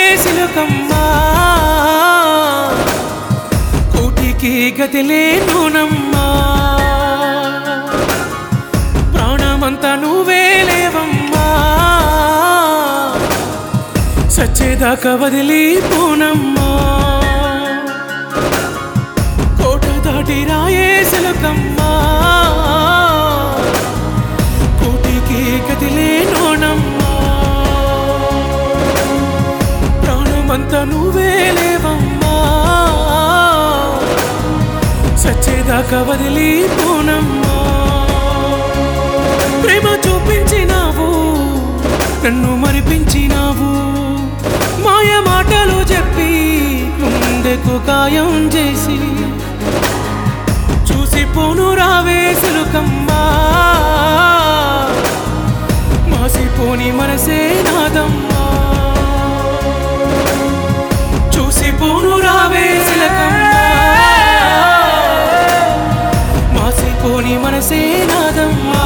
సిలుకమ్మా కోటికి గతి లేనునమ్మా ప్రాణమంతా నువ్వే లేవమ్మా సచ్చేదాకా వదిలి పోనమ్మా కోట దాటి రాయే సిలుకమ్మా కోటికి గతి లేనోనమ్మా ప్రాణమంతా నువ్వే లేవమ్మా సచ్చేదాకా వదిలి పోనమ్మా ప్రేమ చూపించినావు నన్ను మరిపించినావు మాయ మాటలు చెప్పి గుండెకు గాయం చేసి చూసిపోను రావే సిలుకమ్మా మాసిపోని మనసే నాదమ్మా చూసిపోను రావే సిలకమ్మా మాసిపోని మనసే నాదమ్మా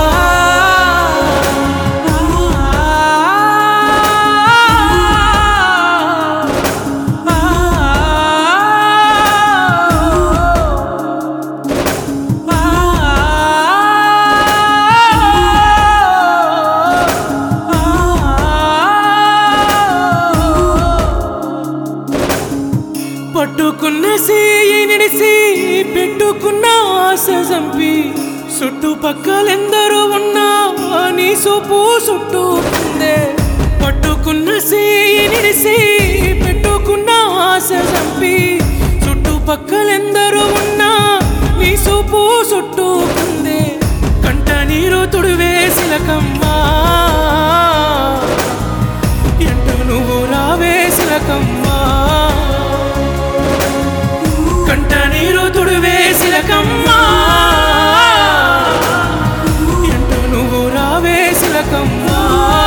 పట్టుకున్న సీయి నిడిసి పెట్టుకున్న ఆశ చంపి చుట్టుపక్కలెందరూ ఉన్నా నీ సూపు చుట్టుకుందే పట్టుకున్న సీయి నిడిసి పెట్టుకున్న ఆశ చంపి చుట్టుపక్కలెందరూ ఉన్నా నీ సూపు చుట్టుకుందే కంట నీరు తుడివే సిలకమ్మా ఎంట నువ్వు రావే సిలకమ్మా కంట నీరు తుడివే సిలకమ్మా ఎంట నువ్వు రావే సిలకమ్మా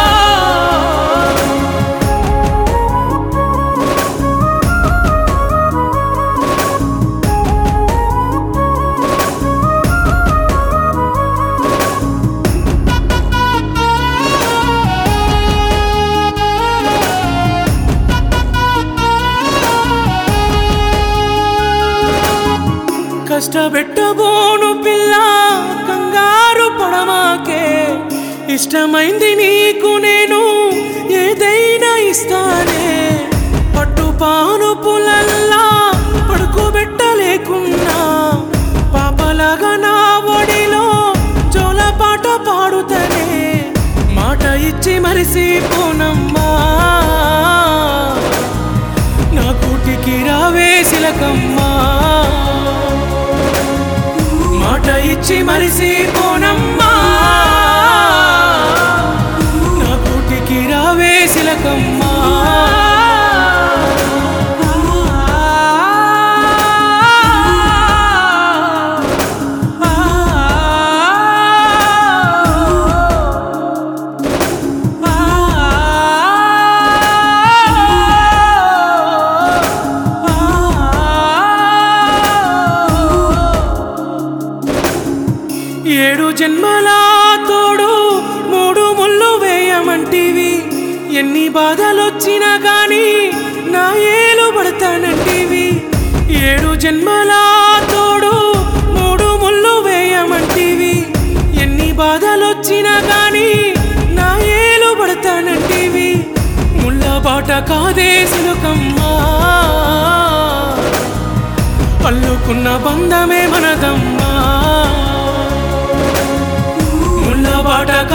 కష్టపెట్టబోను పిల్ల కంగారు పడమాకే ఇష్టమైంది నీకు నేను ఏదైనా ఇస్తానే పట్టుపాను పులల్లా పడుకోబెట్టలేకున్నా పాపలాగా నా ఒడిలో జోలపాట పాడుతనే మాట ఇచ్చి మరిసి పోనమ్మా నా కూటికి రావే సిలకమ్మా మాట ఇచ్చి మరిసి పోనమ్మా నా కూటికి రావే సిలకమ్మా ఏడు జన్మల తోడు మూడు ముళ్ళు వేయమంటివి ఎన్ని బాధలొచ్చినా గాని నా ఏలు పడతానంటివి ఏడు జన్మల తోడు మూడు ముళ్ళు వేయమంటివి ఎన్ని బాధలొచ్చినా గాని నా ఏలు పడతానంటివి ముళ్ళ బాట కాదే సిలుకమ్మా అల్లుకున్న బంధమే మనదమ్మా ముళ్ళ బాట